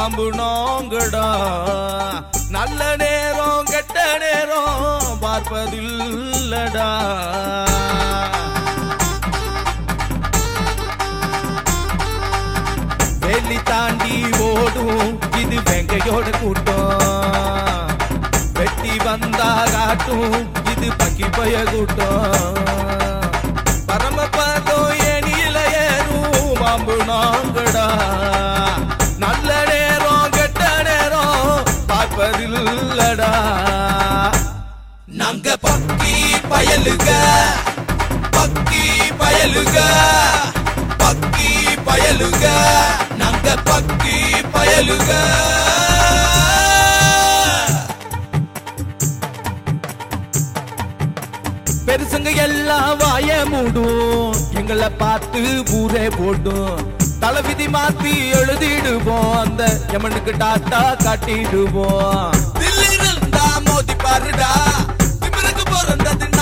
பாம்பு நாங்கடா நல்ல நேரம் கெட்ட நேரம் பார்ப்பதில்லடா வேலி தாண்டி ஓடும் இது வெங்கையோட கூட்டம் வெட்டி வந்தா காட்டும் இது பக்கி பய கூட்டம் பரமபதம் ஏனியில ஏறும் பாம்பு நாங்கடா நல்ல நேரம் கெட்ட நேரம் பார்ப்பதில்லடா நாங்க பக்கி பயலுக பக்கி பயலுக பக்கி பயலுக நாங்க பக்கி பயலுக பெருசுங்க எல்லாம் வாய மூடும் எங்களை பார்த்து ஊரே போடும் தலைவிதி மாத்தி எழுதிடுவோம் அந்த யமனுக்கு டாட்டா காட்டிடுவோம் தில்லிருந்தா மோதி பாருடா திமிருக்கு பிறந்தது